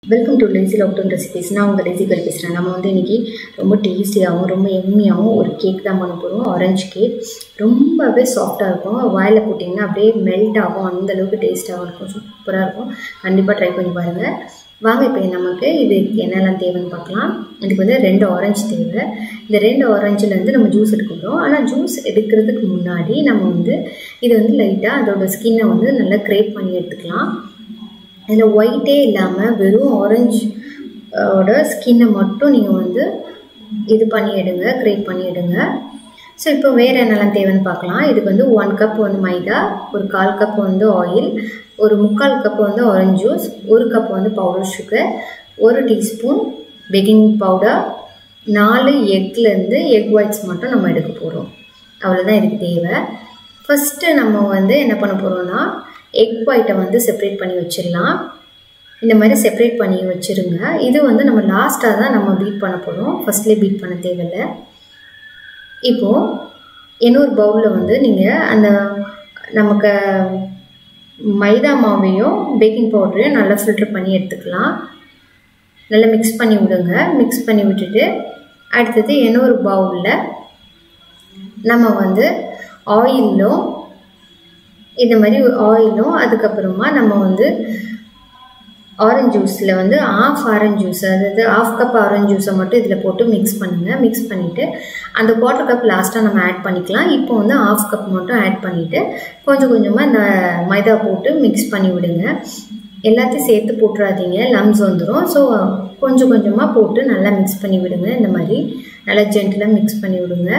welcome to lazy lockdown recipes நான் உங்கள் lazy girl பேசுகிறேன் நம்ம வந்து இன்றைக்கி ரொம்ப டேஸ்டியாகவும் ரொம்ப எம்மியாகவும் ஒரு கேக் தான் பண்ண போகிறோம் ஆரஞ்சு கேக் ரொம்பவே சாஃப்டாக இருக்கும் வாயில் போட்டிங்கன்னா அப்படியே மெல்ட் ஆகும் அந்த அளவுக்கு டேஸ்ட்டாகவும் இருக்கும் சூப்பராக இருக்கும் கண்டிப்பாக ட்ரை பண்ணி பாருங்கள் வாங்க இப்போ நமக்கு இது என்னெல்லாம் தேவைன்னு பார்க்கலாம் இதுக்கு வந்து ரெண்டு ஆரஞ்சு தேவை இந்த ரெண்டு ஆரஞ்சுலேருந்து நம்ம ஜூஸ் எடுக்க போகிறோம் ஆனால் ஜூஸ் எடுக்கிறதுக்கு முன்னாடி நம்ம வந்து இது வந்து லைட்டாக அதோட ஸ்கின்னை வந்து நல்லா க்ரேப் பண்ணி எடுத்துக்கலாம் இதில் ஒயிட்டே இல்லாமல் வெறும் ஆரஞ்சு ஓட ஸ்கின்னை மட்டும் நீங்கள் வந்து இது பண்ணி எடுங்க க்ரேட் பண்ணி எடுங்க ஸோ இப்போ வேறு என்னெல்லாம் தேவைன்னு பார்க்கலாம் இதுக்கு வந்து ஒன் கப் வந்து மைதா ஒரு கால் கப் வந்து ஆயில் ஒரு முக்கால் கப் வந்து ஆரஞ்ச் ஜூஸ் ஒரு கப் வந்து பவுடர் சுகர் ஒரு டீஸ்பூன் பேக்கிங் பவுடர் நாலு எக்லேருந்து எக் ஒயிட்ஸ் மட்டும் நம்ம எடுக்க போகிறோம் அவ்வளோதான் இதுக்கு தேவை ஃபஸ்ட்டு நம்ம வந்து என்ன பண்ண போகிறோம்னா எக் ஒயிட்டை வந்து செப்ரேட் பண்ணி வச்சிடலாம் இந்த மாதிரி செப்ரேட் பண்ணி வச்சுருங்க இது வந்து நம்ம லாஸ்ட்டாக தான் நம்ம பீட் பண்ண போகிறோம் ஃபஸ்ட்லேயே பீட் பண்ண தேவையில்லை இப்போது இன்னொரு பவுலில் வந்து நீங்கள் அந்த நமக்கு மைதா மாவையும் பேக்கிங் பவுடரையும் நல்லா ஃபில்டர் பண்ணி எடுத்துக்கலாம் நல்லா மிக்ஸ் பண்ணி விடுங்க மிக்ஸ் பண்ணி விட்டுட்டு அடுத்தது இன்னொரு பவுலில் நம்ம வந்து ஆயிலும் இந்த மாதிரி ஆயிலும் அதுக்கப்புறமா நம்ம வந்து ஆரஞ்ச் ஜூஸில் வந்து ஆஃப் ஆரஞ்ச் ஜூஸ் அதாவது ஆஃப் கப் ஆரஞ்ச் ஜூஸை மட்டும் இதில் போட்டு மிக்ஸ் பண்ணுங்கள் மிக்ஸ் பண்ணிவிட்டு அந்த குவார்ட்டர் கப் லாஸ்ட்டாக நம்ம ஆட் பண்ணிக்கலாம் இப்போ வந்து ஆஃப் கப் மட்டும் ஆட் பண்ணிவிட்டு கொஞ்சம் கொஞ்சமாக இந்த மைதா போட்டு மிக்ஸ் பண்ணி விடுங்க எல்லாத்தையும் சேர்த்து போட்டுறாதீங்க லம்ஸ் வந்துடும் ஸோ கொஞ்சம் கொஞ்சமாக போட்டு நல்லா மிக்ஸ் பண்ணி விடுங்க இந்த மாதிரி நல்லா ஜென்டலாக மிக்ஸ் பண்ணி விடுங்க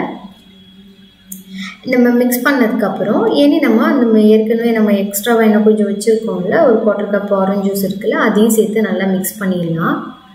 நம்ம மிக்ஸ் பண்ணதுக்கப்புறம் இனி நம்ம நம்ம ஏற்கனவே நம்ம எக்ஸ்ட்ராவாக என்ன கொஞ்சம் வச்சுருக்கோம்ல ஒரு குவார்ட்டர் கப் ஆரஞ்ச் ஜூஸ் இருக்குல்ல அதையும் சேர்த்து நல்லா மிக்ஸ் பண்ணிடலாம்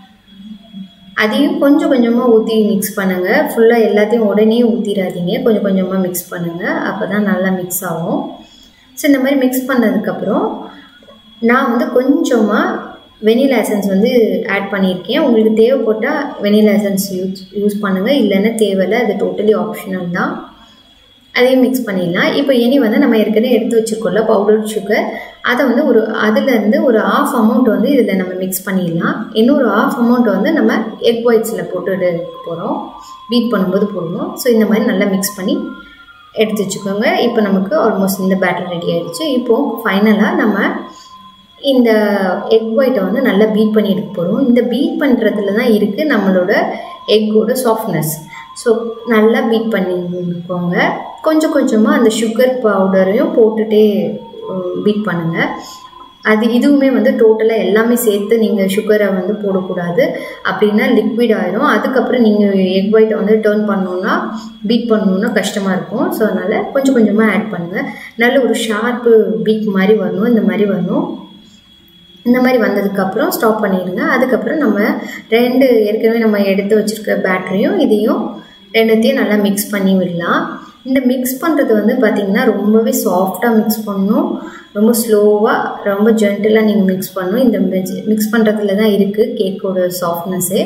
அதையும் கொஞ்சம் கொஞ்சமாக ஊற்றி மிக்ஸ் பண்ணுங்கள் ஃபுல்லாக எல்லாத்தையும் உடனே ஊற்றிடாதீங்க கொஞ்சம் கொஞ்சமாக மிக்ஸ் பண்ணுங்கள் அப்போ தான் நல்லா மிக்ஸ் ஆகும் ஸோ இந்த மாதிரி மிக்ஸ் பண்ணதுக்கப்புறம் நான் வந்து கொஞ்சமாக வெனிலா எசன்ஸ் வந்து ஆட் பண்ணியிருக்கேன் உங்களுக்கு தேவைப்பட்டால் வெனிலா எசன்ஸ் யூஸ் யூஸ் பண்ணுங்கள் இல்லைன்னா தேவையில்லை அது டோட்டலி ஆப்ஷனல் தான் அதையும் மிக்ஸ் பண்ணிடலாம் இப்போ இனி வந்து நம்ம ஏற்கனவே எடுத்து வச்சுருக்கோம்ல பவுடர் சுகர் அதை வந்து ஒரு அதுலேருந்து ஒரு ஆஃப் அமௌண்ட் வந்து இதில் நம்ம மிக்ஸ் பண்ணிடலாம் இன்னொரு ஆஃப் அமௌண்ட் வந்து நம்ம எக் ஒயிட்ஸில் போட்டு எடுக்க போகிறோம் பீட் பண்ணும்போது போடுவோம் ஸோ இந்த மாதிரி நல்லா மிக்ஸ் பண்ணி எடுத்து வச்சுக்கோங்க இப்போ நமக்கு ஆல்மோஸ்ட் இந்த பேட்டர் ரெடி ஆகிடுச்சு இப்போது ஃபைனலாக நம்ம இந்த எக் ஒயிட்டை வந்து நல்லா பீட் பண்ணி எடுக்க போகிறோம் இந்த பீட் பண்ணுறதுல தான் இருக்குது நம்மளோட எக்கோட சாஃப்ட்னஸ் ஸோ நல்லா பீட் பண்ணிக்கோங்க கொஞ்சம் கொஞ்சமாக அந்த சுகர் பவுடரையும் போட்டுகிட்டே பீட் பண்ணுங்கள் அது இதுவுமே வந்து டோட்டலாக எல்லாமே சேர்த்து நீங்கள் சுகரை வந்து போடக்கூடாது அப்படின்னா லிக்விட் ஆயிரும் அதுக்கப்புறம் நீங்கள் எக் ஒயிட்டை வந்து டேர்ன் பண்ணணுன்னா பீட் பண்ணணுன்னா கஷ்டமாக இருக்கும் ஸோ அதனால் கொஞ்சம் கொஞ்சமாக ஆட் பண்ணுங்கள் நல்ல ஒரு ஷார்ப்பு பீட் மாதிரி வரணும் இந்த மாதிரி வரணும் இந்த மாதிரி வந்ததுக்கப்புறம் ஸ்டாப் பண்ணிடுங்க அதுக்கப்புறம் நம்ம ரெண்டு ஏற்கனவே நம்ம எடுத்து வச்சுருக்க பேட்டரியும் இதையும் ரெண்டுத்தையும் நல்லா மிக்ஸ் பண்ணி விடலாம் இந்த மிக்ஸ் பண்ணுறது வந்து பார்த்திங்கன்னா ரொம்பவே சாஃப்டாக மிக்ஸ் பண்ணணும் ரொம்ப ஸ்லோவாக ரொம்ப ஜென்டலாக நீங்கள் மிக்ஸ் பண்ணணும் இந்த மிக்ஸ் பண்ணுறதுல தான் இருக்குது கேக்கோட சாஃப்ட்னஸ்ஸே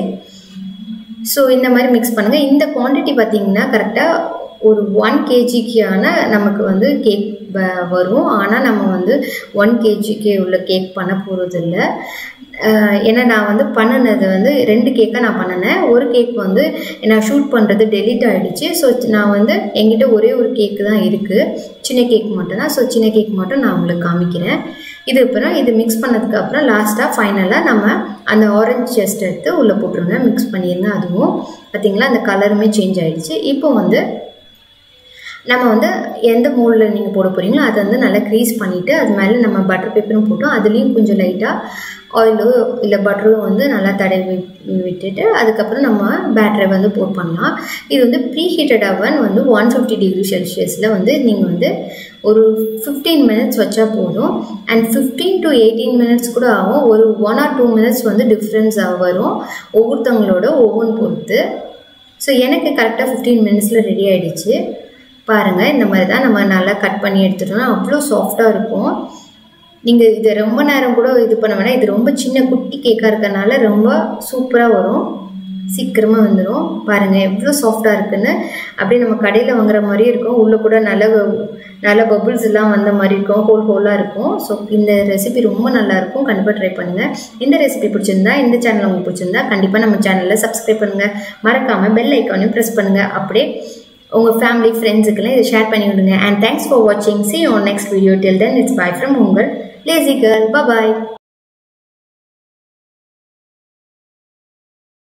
ஸோ இந்த மாதிரி மிக்ஸ் பண்ணுங்கள் இந்த குவான்டிட்டி பார்த்திங்கன்னா கரெக்டாக ஒரு ஒன் கேஜிக்கான நமக்கு வந்து கேக் வரும் ஆனால் நம்ம வந்து ஒன் கேஜிக்கு உள்ள கேக் பண்ண போகிறது இல்லை ஏன்னா நான் வந்து பண்ணினது வந்து ரெண்டு கேக்காக நான் பண்ணினேன் ஒரு கேக் வந்து நான் ஷூட் பண்ணுறது டெலிட் ஆகிடுச்சு ஸோ நான் வந்து எங்கிட்ட ஒரே ஒரு கேக்கு தான் இருக்குது சின்ன கேக் மட்டும் தான் ஸோ சின்ன கேக் மட்டும் நான் உங்களுக்கு காமிக்கிறேன் இது அப்புறம் இது மிக்ஸ் பண்ணதுக்கப்புறம் லாஸ்ட்டாக ஃபைனலாக நம்ம அந்த ஆரஞ்ச் ஜஸ்ட் எடுத்து உள்ளே போட்டுருங்க மிக்ஸ் பண்ணிடுங்க அதுவும் பார்த்திங்களா அந்த கலருமே சேஞ்ச் ஆகிடுச்சு இப்போ வந்து நம்ம வந்து எந்த மோல்டில் நீங்கள் போட போகிறீங்களோ அதை வந்து நல்லா க்ரீஸ் பண்ணிவிட்டு அது மேலே நம்ம பட்டர் பேப்பரும் போட்டோம் அதுலேயும் கொஞ்சம் லைட்டாக ஆயிலோ இல்லை பட்டரோ வந்து நல்லா தடவி விட்டுட்டு அதுக்கப்புறம் நம்ம பேட்டரை வந்து போட் பண்ணலாம் இது வந்து ப்ரீ ஹீட்டட் அவன் வந்து ஒன் ஃபிஃப்டி டிகிரி செல்சியஸில் வந்து நீங்கள் வந்து ஒரு ஃபிஃப்டீன் மினிட்ஸ் வச்சா போதும் and fifteen to eighteen minutes கூட ஆகும் ஒரு ஒன் ஆர் டூ மினிட்ஸ் வந்து டிஃப்ரென்ஸ் வரும் ஒவ்வொருத்தவங்களோட ஒவ்வொன்று பொறுத்து ஸோ எனக்கு கரெக்டாக ஃபிஃப்டீன் மினிட்ஸில் ரெடி ஆகிடுச்சு பாருங்கள் இந்த மாதிரி தான் நம்ம நல்லா கட் பண்ணி எடுத்துட்டோம்னா அவ்வளோ சாஃப்டாக இருக்கும் நீங்கள் இது ரொம்ப நேரம் கூட இது பண்ண வேணாம் இது ரொம்ப சின்ன குட்டி கேக்காக இருக்கறனால ரொம்ப சூப்பராக வரும் சீக்கிரமாக வந்துடும் பாருங்கள் எவ்வளோ சாஃப்டாக இருக்குன்னு அப்படியே நம்ம கடையில் வாங்குற மாதிரி இருக்கும் உள்ளே கூட நல்ல நல்ல பபுள்ஸ் எல்லாம் வந்த மாதிரி இருக்கும் ஹோல் ஹோலாக இருக்கும் ஸோ இந்த ரெசிபி ரொம்ப நல்லாயிருக்கும் கண்டிப்பாக ட்ரை பண்ணுங்கள் இந்த ரெசிபி பிடிச்சிருந்தா இந்த சேனல் உங்களுக்கு பிடிச்சிருந்தா கண்டிப்பாக நம்ம சேனலில் சப்ஸ்கிரைப் பண்ணுங்கள் மறக்காமல் பெல் ஐக்கானையும் ப்ரெஸ் பண்ணுங்கள் அப்படியே உங்கள் ஃபேமிலி ஃப்ரெண்ட்ஸுக்கெல்லாம் இதை ஷேர் பண்ணி விடுங்க அண்ட் தேங்க்ஸ் ஃபார் வாட்சிங் see on next video till then it's bye from உங்கள் லேசி கேர்ள் பாய்